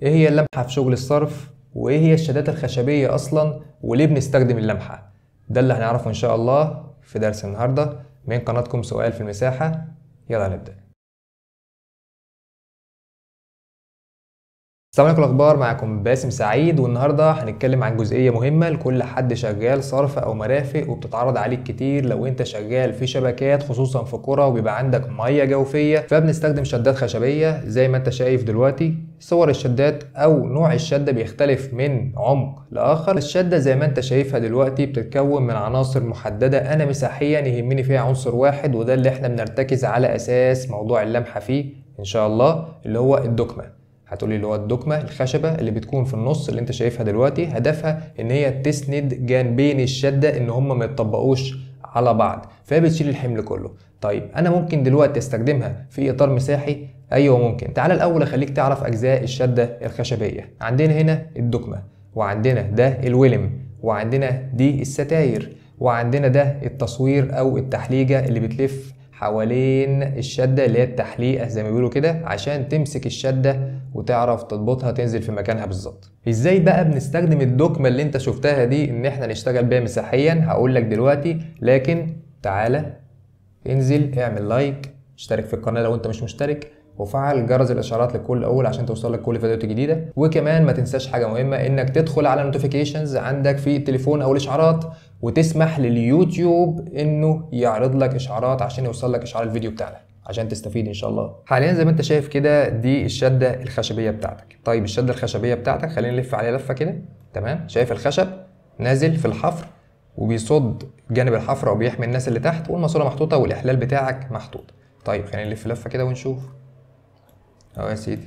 ايه هي اللمحة في شغل الصرف وايه هي الشدات الخشبية اصلا وليه بنستخدم اللمحة ده اللي هنعرفه ان شاء الله في درس النهاردة من قناتكم سؤال في المساحة يلا نبدأ السلام عليكم الاخبار معكم باسم سعيد والنهارده هنتكلم عن جزئيه مهمه لكل حد شغال صرف او مرافق وبتتعرض عليك كتير لو انت شغال في شبكات خصوصا في قرى وبيبقى عندك ميه جوفيه فبنستخدم شدات خشبيه زي ما انت شايف دلوقتي صور الشدات او نوع الشده بيختلف من عمق لاخر الشده زي ما انت شايفها دلوقتي بتتكون من عناصر محدده انا مساحيا يهمني فيها عنصر واحد وده اللي احنا بنرتكز على اساس موضوع اللمحه فيه ان شاء الله اللي هو الدكمه هتقولي اللي هو الدكمه الخشبه اللي بتكون في النص اللي انت شايفها دلوقتي هدفها ان هي تسند جانبين الشده ان هم ما يتطبقوش على بعض فبتشيل الحمل كله طيب انا ممكن دلوقتي استخدمها في اطار مساحي ايوه ممكن تعال الاول اخليك تعرف اجزاء الشده الخشبيه عندنا هنا الدكمه وعندنا ده الولم وعندنا دي الستاير وعندنا ده التصوير او التحليجه اللي بتلف حوالين الشدة اللي هي التحليقة زي ما بيقولوا كده عشان تمسك الشدة وتعرف تضبطها تنزل في مكانها بالظبط ازاي بقى بنستخدم الدكمة اللي انت شفتها دي ان احنا نشتغل بيها مساحيا هقول لك دلوقتي لكن تعالى انزل اعمل لايك اشترك في القناة لو انت مش مشترك وفعل جرس الاشعارات لكل اول عشان توصلك كل فيديوهات جديده وكمان ما تنساش حاجه مهمه انك تدخل على نوتيفيكيشنز عندك في التليفون او الاشعارات وتسمح لليوتيوب انه يعرض لك اشعارات عشان يوصل لك اشعار الفيديو بتاعنا عشان تستفيد ان شاء الله حاليا زي ما انت شايف كده دي الشده الخشبيه بتاعتك طيب الشده الخشبيه بتاعتك خلينا نلف عليها لفه كده تمام شايف الخشب نازل في الحفر وبيصد جانب الحفره وبيحمي الناس اللي تحت والماسوره محطوطه والاحلال بتاعك محطوط طيب خلينا نلف لفه كده ونشوف اهو يا سيدي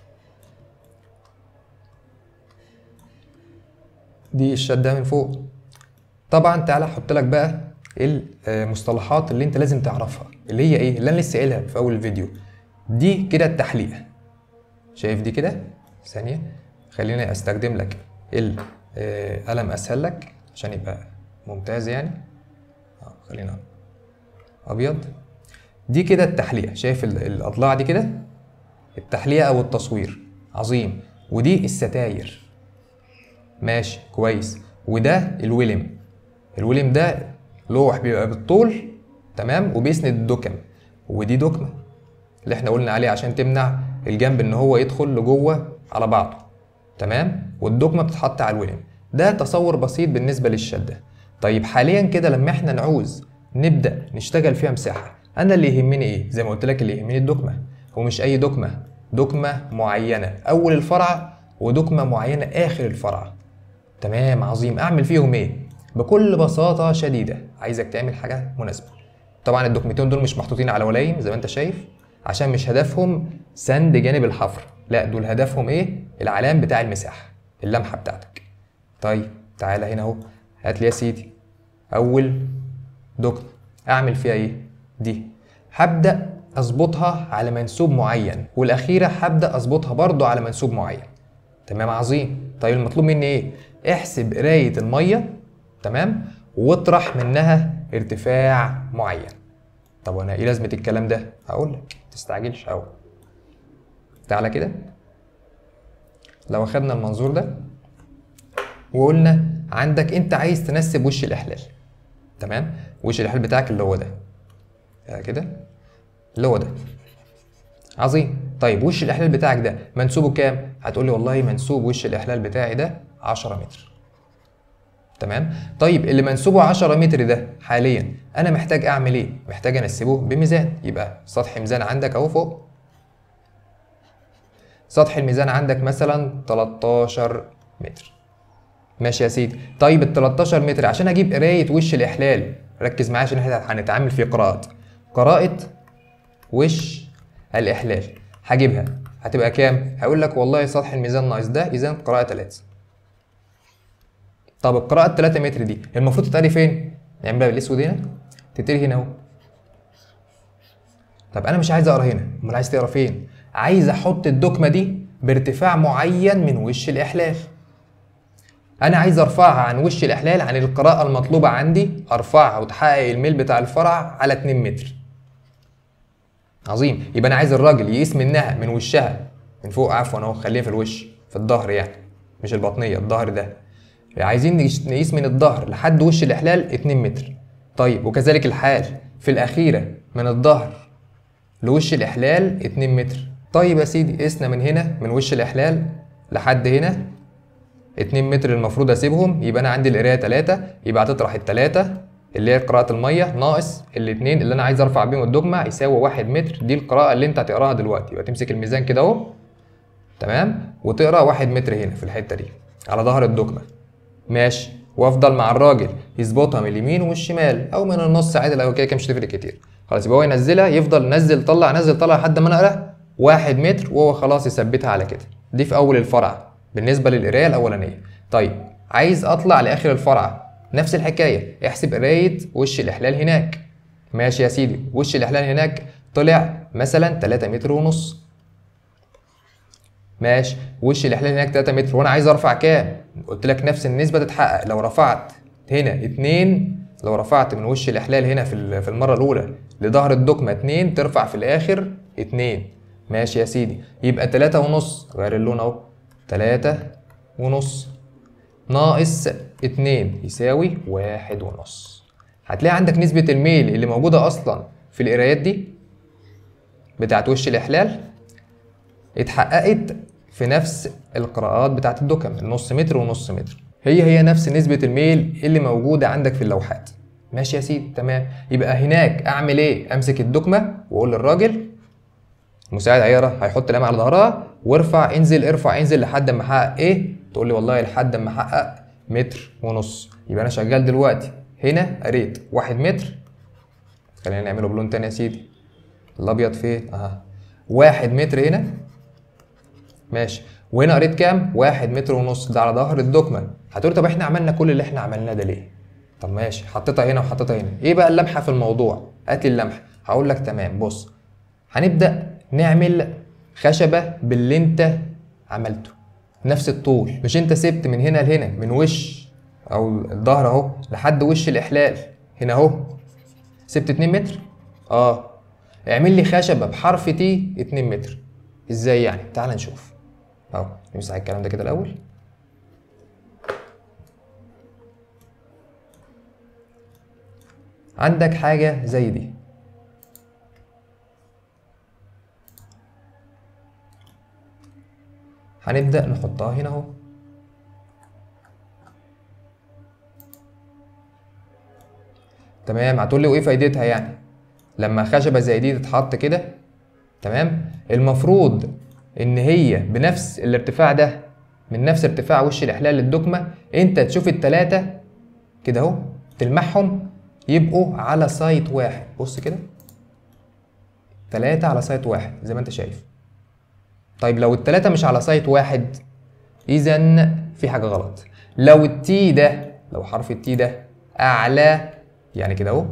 دي الشده من فوق طبعا تعالى احط لك بقى المصطلحات اللي انت لازم تعرفها اللي هي ايه اللي انا لسه قايلها في اول الفيديو دي كده التحليقه شايف دي كده ثانيه خليني استخدم لك القلم اسهل لك عشان يبقى ممتاز يعني خلينا ابيض دي كده التحليقه شايف الاضلاع دي كده التحليقه او التصوير عظيم ودي الستاير ماشي كويس وده الولم الولم ده لوح بيبقى بالطول تمام وبيسند الدكم ودي دكمه اللي احنا قلنا عليه عشان تمنع الجنب ان هو يدخل لجوه على بعضه تمام والدكمه بتتحط على الولم ده تصور بسيط بالنسبه للشده طيب حاليا كده لما احنا نعوز نبدا نشتغل فيها مساحه انا اللي يهمني ايه زي ما قلت لك اللي يهمني الدكمه ومش اي دكمه دكمه معينه اول الفرع ودكمه معينه اخر الفرع تمام عظيم اعمل فيهم ايه بكل بساطه شديده عايزك تعمل حاجه مناسبه طبعا الدكمتين دول مش محطوطين على ولايم زي ما انت شايف عشان مش هدفهم سند جانب الحفر لا دول هدفهم ايه العلام بتاع المساحه اللمحه بتاعتك طيب تعالى هنا اهو هات لي يا سيدي اول دكمه اعمل فيها ايه دي هبدا اظبطها على منسوب معين والاخيره هبدا اظبطها برضو على منسوب معين تمام عظيم طيب المطلوب مني ايه احسب قرايه الميه تمام واطرح منها ارتفاع معين طب وانا ايه لازمه الكلام ده هقول لك تستعجلش قوي تعالى كده لو اخدنا المنظور ده وقلنا عندك انت عايز تنسب وش الاحلال تمام وش الاحلال بتاعك اللي هو ده كده اللي هو ده عظيم طيب وش الاحلال بتاعك ده منسوبه كام هتقولي والله منسوب وش الاحلال بتاعي ده 10 متر تمام طيب اللي منسوبه 10 متر ده حاليا انا محتاج اعمل ايه محتاج انسبه بميزان يبقى سطح ميزان عندك اهو فوق سطح الميزان عندك مثلا 13 متر ماشي يا سيدي طيب ال 13 متر عشان اجيب قرايه وش الاحلال ركز معايا عشان احنا هنتعامل في قراءات قراءه وش الاحلال هجيبها هتبقى كام هقول لك والله سطح الميزان ناقص ده اذا قراءه 3 طب القراءه 3 متر دي المفروض تتقري فين نعملها بالاسود هنا تتقري هنا اهو طب انا مش عايز اقرا هنا امال عايز تقرا فين عايز احط الدكمه دي بارتفاع معين من وش الاحلال انا عايز ارفعها عن وش الاحلال عن القراءه المطلوبه عندي ارفعها وتحقق الميل بتاع الفرع على 2 متر عظيم يبقى انا عايز الراجل يقيس منها من وشها من فوق عفوا اهو خليها في الوش في الظهر يعني مش البطنيه الظهر ده عايزين نقيس نقيس من الظهر لحد وش الاحلال 2 متر طيب وكذلك الحال في الاخيره من الظهر لوش الاحلال 2 متر طيب يا سيدي قسنا من هنا من وش الاحلال لحد هنا 2 متر المفروض اسيبهم يبقى انا عندي القرايه 3 يبقى هتطرح الثلاثه اللي هي قراءة المية ناقص الاثنين اللي انا عايز ارفع بيهم الدجمة يساوي 1 متر دي القراءة اللي انت هتقراها دلوقتي يبقى تمسك الميزان كده اهو تمام وتقرا 1 متر هنا في الحتة دي على ظهر الدجمة ماشي وافضل مع الراجل يظبطها من اليمين ومن الشمال او من النص عادي لو كده كده مش هتفرق كتير خلاص يبقى هو ينزلها يفضل نزل طلع نزل طلع لحد ما انا اقرا 1 متر وهو خلاص يثبتها على كده دي في اول الفرع بالنسبة للقراية الاولانية طيب عايز اطلع لاخر الفرع نفس الحكايه احسب قرايه وش الاحلال هناك ماشي يا سيدي وش الاحلال هناك طلع مثلا 3 متر ونص ماشي وش الاحلال هناك 3 متر وانا عايز ارفع كام قلت لك نفس النسبه تتحقق لو رفعت هنا 2 لو رفعت من وش الاحلال هنا في في المره الاولى لظهر الدكمه 2 ترفع في الاخر 2 ماشي يا سيدي يبقى 3 ونص غير اللون اهو 3 ونص ناقص اتنين يساوي واحد ونص هتلاقي عندك نسبة الميل اللي موجودة أصلا في القرايات دي بتاعت وش الإحلال اتحققت في نفس القراءات بتاعت الدكم النص متر ونص متر هي هي نفس نسبة الميل اللي موجودة عندك في اللوحات ماشي يا سيدي تمام يبقى هناك أعمل إيه؟ أمسك الدكمة وأقول للراجل المساعد هيقرا هيحط لام على ظهرها وارفع انزل ارفع انزل لحد ما احقق ايه تقول لي والله لحد ما احقق متر ونص يبقى انا شغال دلوقتي هنا قريت واحد متر خلينا نعمله بلون تاني يا سيدي الابيض فين اها واحد متر هنا ماشي وهنا قريت كام واحد متر ونص ده على ظهر الدكمه هتقول طب احنا عملنا كل اللي احنا عملناه ده ليه طب ماشي حطيتها هنا وحطيتها هنا ايه بقى اللمحه في الموضوع هات لي اللمحه هقول لك تمام بص هنبدا نعمل خشبه باللي انت عملته نفس الطول مش انت سبت من هنا لهنا من وش او الظهر اهو لحد وش الاحلال هنا اهو سبت 2 متر اه اعمل لي خشبه بحرف تي 2 متر ازاي يعني تعال نشوف اهو نمسح الكلام ده كده الاول عندك حاجه زي دي هنبدأ نحطها هنا اهو تمام هتقول لي وايه فايدتها يعني لما خشبه زي دي تتحط كده تمام المفروض ان هي بنفس الارتفاع ده من نفس ارتفاع وش الاحلال للدكمه انت تشوف التلاته كده اهو تلمحهم يبقوا على سايت واحد بص كده تلاتة على سايت واحد زي ما انت شايف طيب لو التلاتة مش على سايت واحد اذا في حاجة غلط لو التي ده لو حرف التي ده اعلى يعني كده اهو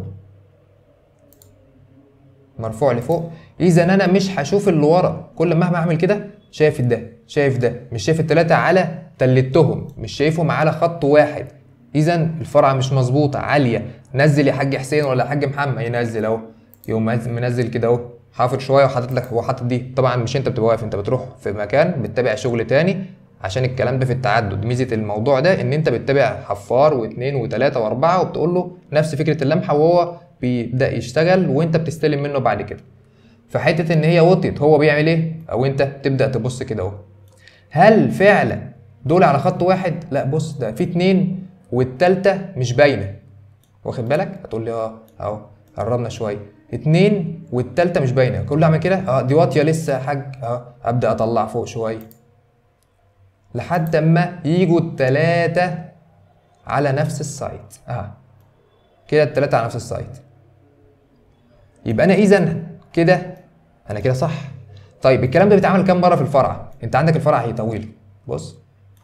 مرفوع لفوق اذا انا مش هشوف اللي ورا كل ما اعمل كده شايف ده شايف ده مش شايف التلاتة على تلتهم مش شايفهم على خط واحد اذا الفرعة مش مظبوطة عالية نزل يا حاج حسين ولا حاج محمد ينزل اهو يقوم منزل كده اهو حافظ شويه وحاطط لك هو حاطط دي طبعا مش انت بتبقى واقف انت بتروح في مكان بتتابع شغل تاني عشان الكلام ده في التعدد ميزه الموضوع ده ان انت بتتابع حفار واثنين وثلاثه واربعه وبتقول له نفس فكره اللمحه وهو بيبدا يشتغل وانت بتستلم منه بعد كده فحته ان هي وطيت هو بيعمل ايه او انت تبدا تبص كده اهو هل فعلا دول على خط واحد لا بص ده في اتنين والتالتة مش باينه واخد بالك هتقول لي اه اهو قربنا شويه اتنين والتالتة مش باينة كل اعمل كده اه دي واطية لسه يا حاج اه ابدا اطلع فوق شوية لحد اما يجوا التلاتة على نفس السايت اه كده التلاتة على نفس السايت يبقى انا اذا كده انا كده صح طيب الكلام ده بيتعمل كام مرة في الفرع انت عندك الفرع هي طويل بص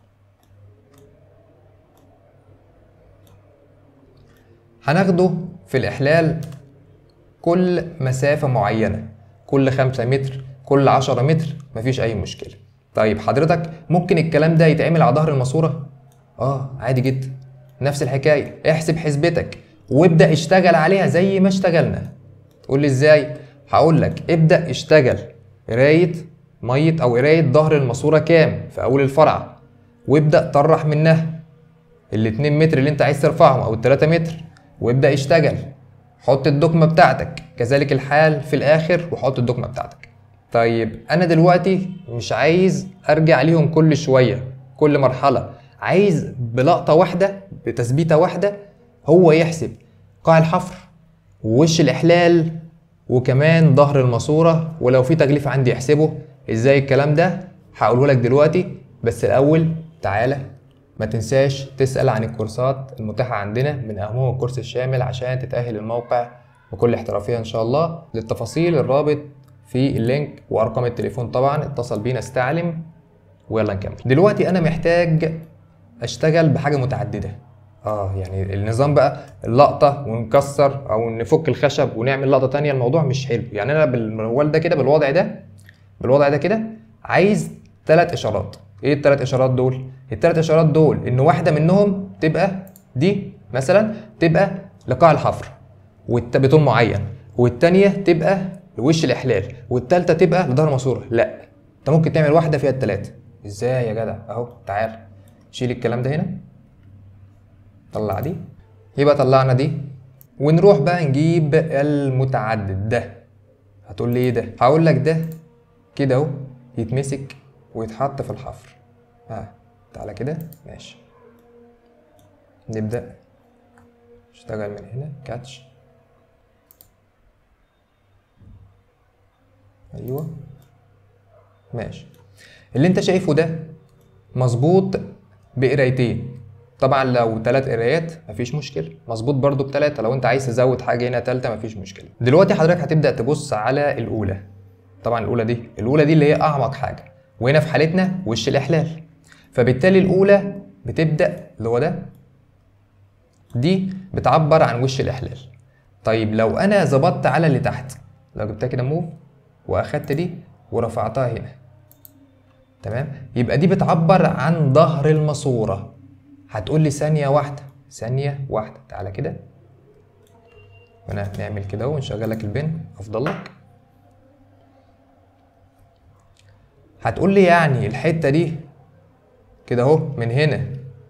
هناخده في الإحلال كل مسافة معينة كل خمسة متر كل عشرة متر مفيش أي مشكلة طيب حضرتك ممكن الكلام ده يتعمل على ظهر الماسورة؟ اه عادي جدا نفس الحكاية احسب حسبتك وابدأ اشتغل عليها زي ما اشتغلنا تقول لي ازاي؟ هقول لك ابدأ اشتغل قراية ميه او قرايه ظهر الماسوره كام في اول الفرع وابدا طرح منها ال 2 متر اللي انت عايز ترفعهم او ال 3 متر وابدا اشتغل حط الدكمه بتاعتك كذلك الحال في الاخر وحط الدكمه بتاعتك طيب انا دلوقتي مش عايز ارجع ليهم كل شويه كل مرحله عايز بلقطه واحده بتثبيته واحده هو يحسب قاع الحفر ووش الاحلال وكمان ظهر الماسوره ولو في تغليف عندي يحسبه ازاي الكلام ده هقوله لك دلوقتي بس الاول تعالى ما تنساش تسأل عن الكورسات المتاحة عندنا من أهمهم الكورس الشامل عشان تتأهل الموقع بكل احترافية إن شاء الله للتفاصيل الرابط في اللينك وأرقام التليفون طبعا اتصل بينا استعلم ويلا نكمل دلوقتي أنا محتاج أشتغل بحاجة متعددة اه يعني النظام بقى اللقطة ونكسر أو نفك الخشب ونعمل لقطة تانية الموضوع مش حلو يعني أنا بالموال ده كده بالوضع ده بالوضع ده كده عايز ثلاث إشارات ايه الثلاث اشارات دول الثلاث اشارات دول ان واحده منهم تبقى دي مثلا تبقى لقاع الحفر بطول معين والثانيه تبقى لوش الاحلال والثالثه تبقى لظهر ماسوره لا انت ممكن تعمل واحده فيها الثلاثه ازاي يا جدع اهو تعال شيل الكلام ده هنا طلع دي يبقى طلعنا دي ونروح بقى نجيب المتعدد ده هتقول لي ايه ده هقول لك ده كده اهو يتمسك ويتحط في الحفر ها تعالى كده ماشي نبدأ نشتغل من هنا كاتش ايوه ماشي اللي انت شايفه ده مظبوط بقرايتين طبعا لو ثلاث قرايات مفيش مشكله مظبوط برضو بثلاثه لو انت عايز تزود حاجه هنا ثالثه مفيش مشكله دلوقتي حضرتك هتبدا تبص على الاولى طبعا الاولى دي الاولى دي اللي هي اعمق حاجه وهنا في حالتنا وش الاحلال فبالتالي الاولى بتبدا اللي هو ده دي بتعبر عن وش الاحلال طيب لو انا ظبطت على اللي تحت لو جبتها كده موف واخدت دي ورفعتها هنا تمام يبقى دي بتعبر عن ظهر الماسوره هتقول لي ثانيه واحده ثانيه واحده تعالى كده هنا نعمل كده ونشغل لك البن افضل لك هتقول لي يعني الحته دي كده اهو من هنا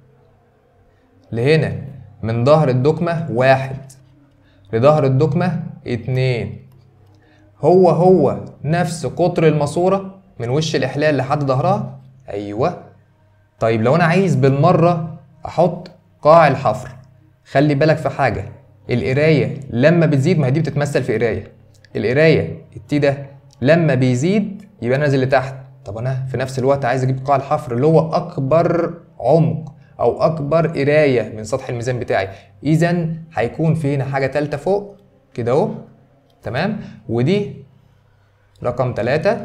لهنا من ظهر الدكمه واحد لظهر الدكمه اتنين هو هو نفس قطر الماسوره من وش الاحلال لحد ظهرها ايوه طيب لو انا عايز بالمره احط قاع الحفر خلي بالك في حاجه القرايه لما بتزيد ما هي دي بتتمثل في قرايه القرايه التي ده لما بيزيد يبقى نازل لتحت طب انا في نفس الوقت عايز اجيب قاع الحفر اللي هو اكبر عمق او اكبر قرايه من سطح الميزان بتاعي اذا هيكون في هنا حاجه ثالثه فوق كده اهو تمام ودي رقم ثلاثة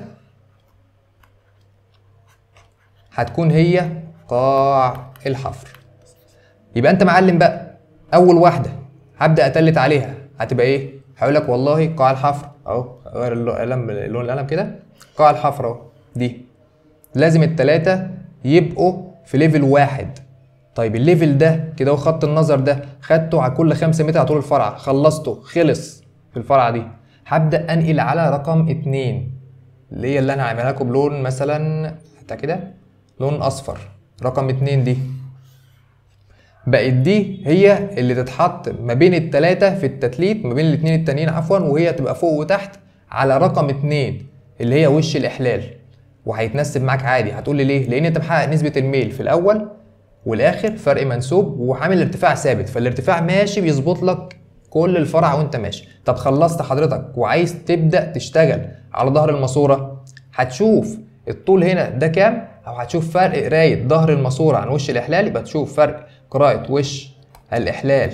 هتكون هي قاع الحفر يبقى انت معلم بقى اول واحده هبدا اتلت عليها هتبقى ايه هقول لك والله قاع الحفر اهو غير القلم لون القلم كده قاع الحفر اهو دي لازم التلاتة يبقوا في ليفل واحد طيب الليفل ده كده هو خط النظر ده خدته على كل خمسة متر على طول الفرع خلصته خلص في الفرعة دي هبدأ أنقل على رقم اتنين اللي هي اللي أنا هعملها لكم بلون مثلا حتى كده لون أصفر رقم اتنين دي بقت دي هي اللي تتحط ما بين التلاتة في التتليت ما بين الاتنين التانيين عفوا وهي تبقى فوق وتحت على رقم اتنين اللي هي وش الإحلال وهيتنسب معاك عادي هتقول لي ليه؟ لأن أنت محقق نسبة الميل في الأول والآخر فرق منسوب وعامل ارتفاع ثابت فالارتفاع ماشي بيظبط لك كل الفرع وأنت ماشي طب خلصت حضرتك وعايز تبدأ تشتغل على ظهر الماسورة هتشوف الطول هنا ده كام أو هتشوف فرق قراية ظهر الماسورة عن وش الإحلال يبقى تشوف فرق قراءة وش الإحلال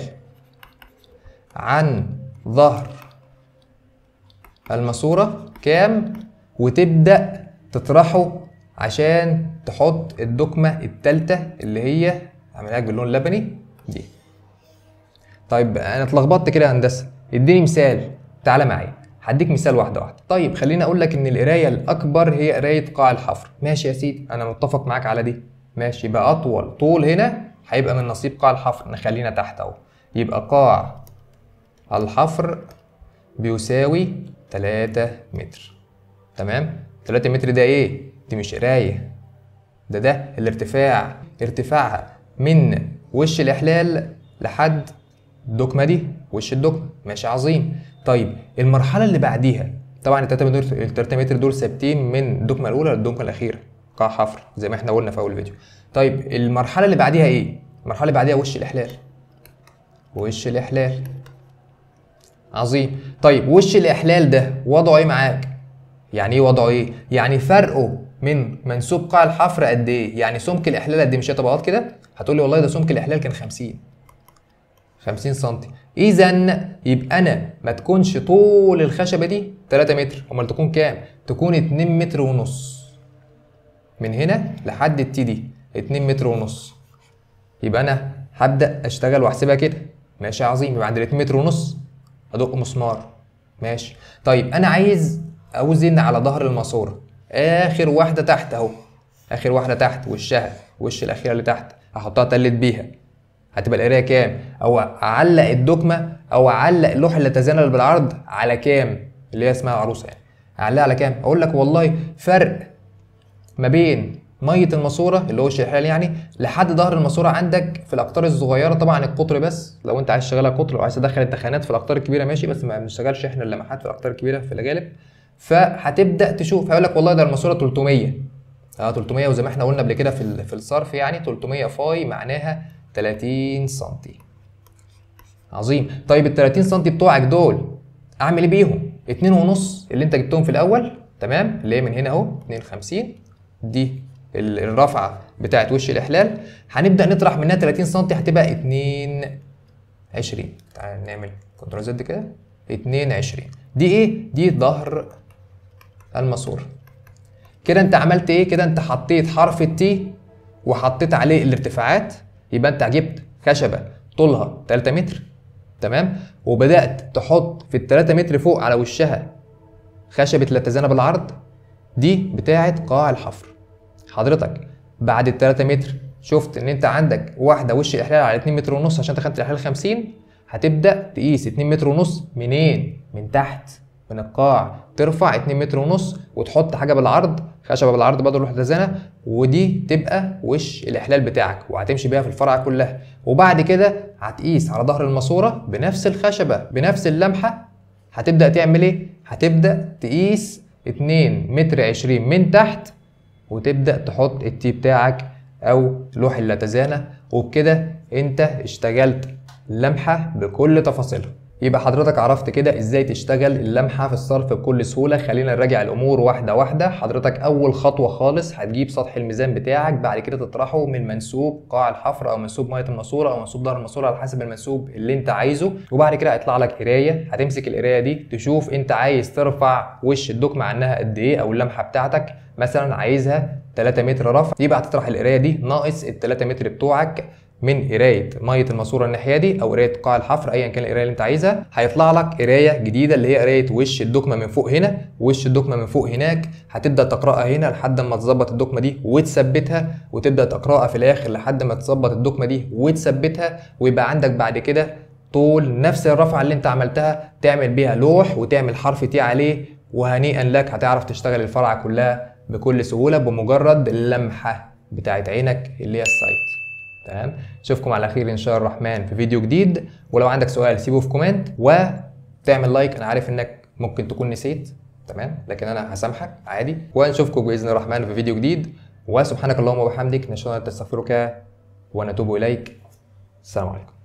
عن ظهر الماسورة كام وتبدأ تطرحه عشان تحط الدكمة التالتة اللي هي عاملها لك باللون اللبني دي طيب انا اتلخبطت كده يا هندسة اديني مثال تعالى معايا هديك مثال واحدة واحدة طيب خليني اقول لك ان القراية الاكبر هي قراية قاع الحفر ماشي يا سيدي انا متفق معاك على دي ماشي يبقى اطول طول هنا هيبقى من نصيب قاع الحفر نخلينا تحت اهو يبقى قاع الحفر بيساوي 3 متر تمام 3 متر ده ايه دي مش قرايه ده ده الارتفاع ارتفاعها من وش الاحلال لحد الدكمه دي وش الدكمه ماشي عظيم طيب المرحله اللي بعديها طبعا ال 3 متر ال 3 متر دول ثابتين من الدكمه الاولى للدكمه الاخيره قاع حفر زي ما احنا قلنا في اول فيديو طيب المرحله اللي بعديها ايه المرحله اللي بعديها وش الاحلال وش الاحلال عظيم طيب وش الاحلال ده وضعه ايه معاك يعني ايه وضعه ايه يعني فرقه من منسوب قاع الحفر قد ايه يعني سمك الاحلال قد ايه مش هي طبقات كده هتقول لي والله ده سمك الاحلال كان 50 50 سم اذا يبقى انا ما تكونش طول الخشبه دي 3 متر امال تكون كام تكون 2 متر ونص من هنا لحد التي دي 2 متر ونص يبقى انا هبدا اشتغل واحسبها كده ماشي عظيم يبقى عند 2 متر ونص ادق مسمار ماشي طيب انا عايز اوزن على ظهر الماسوره اخر واحده تحت اهو اخر واحده تحت وشها وش الاخيره اللي تحت هحطها تلت بيها هتبقى القرايه كام او اعلق الدكمه او اعلق اللوحه اللي تزامن بالعرض على كام اللي هي اسمها عروسه يعني اعلقها على كام اقول لك والله فرق ما بين ميه الماسوره اللي هو الشحال يعني لحد ظهر الماسوره عندك في الاقطار الصغيره طبعا القطر بس لو انت عايز تشغلها قطر لو عايز تدخل التخانات في الاقطار الكبيره ماشي بس ما بنشتغلش احنا اللمحات في الاقطار الكبيره في الغالب فهتبدا تشوف هيقول لك والله ده الماسوره 300 اه 300 وزي ما احنا قلنا قبل كده في ال- في الصرف يعني 300 فاي معناها 30 سم عظيم طيب ال 30 سم بتوعك دول اعمل ايه بيهم؟ اتنين ونص اللي انت جبتهم في الاول تمام اللي هي من هنا اهو 52 دي ال- الرفعه بتاعت وش الاحلال هنبدا نطرح منها 30 سم هتبقى 22 تعال نعمل كنترول زد كده 22 دي ايه؟ دي ظهر الماسوره كده انت عملت ايه؟ كده انت حطيت حرف التي وحطيت عليه الارتفاعات يبقى انت جبت خشبه طولها 3 متر تمام وبدات تحط في ال 3 متر فوق على وشها خشبه لا تزانى بالعرض دي بتاعه قاع الحفر حضرتك بعد ال 3 متر شفت ان انت عندك واحده وش الاحلال على 2 متر ونص عشان دخلت الاحلال 50 هتبدا تقيس 2 متر ونص منين من تحت من القاع ترفع 2 متر ونص وتحط حاجه بالعرض خشبه بالعرض برضه لوحه تزانه ودي تبقى وش الاحلال بتاعك وهتمشي بيها في الفرع كلها وبعد كده هتقيس على ظهر الماسوره بنفس الخشبه بنفس اللمحه هتبدا تعمل ايه هتبدا تقيس 2 متر 20 من تحت وتبدا تحط التي بتاعك او لوح اللاتزانه وبكده انت اشتغلت اللمحه بكل تفاصيلها يبقى حضرتك عرفت كده ازاي تشتغل اللمحه في الصرف بكل سهوله خلينا نراجع الامور واحده واحده حضرتك اول خطوه خالص هتجيب سطح الميزان بتاعك بعد كده تطرحه من منسوب قاع الحفر او منسوب ميه الماسوره او منسوب ظهر الماسوره على حسب المنسوب اللي انت عايزه وبعد كده هيطلع لك قرايه هتمسك القرايه دي تشوف انت عايز ترفع وش الدكمه عنها قد ايه او اللمحه بتاعتك مثلا عايزها 3 متر رفع يبقى هتطرح القرايه دي ناقص ال 3 متر بتوعك من قرايه ميه الماسوره الناحيه دي او قرايه قاع الحفر ايا كان القرايه اللي انت عايزها هيطلع لك قرايه جديده اللي هي قرايه وش الدكمه من فوق هنا وش الدكمه من فوق هناك هتبدا تقراها هنا لحد ما تظبط الدكمه دي وتثبتها وتبدا تقراها في الاخر لحد ما تظبط الدكمه دي وتثبتها ويبقى عندك بعد كده طول نفس الرفعه اللي انت عملتها تعمل بيها لوح وتعمل حرف تي عليه وهنيئا لك هتعرف تشتغل الفرعه كلها بكل سهوله بمجرد اللمحه بتاعت عينك اللي هي السايت تمام اشوفكم على خير ان شاء الرحمن في فيديو جديد ولو عندك سؤال سيبه في كومنت وتعمل لايك انا عارف انك ممكن تكون نسيت تمام لكن انا هسامحك عادي ونشوفكم باذن الرحمن في فيديو جديد وسبحانك اللهم وبحمدك نشهد ان تستغفرك ونتوب اليك السلام عليكم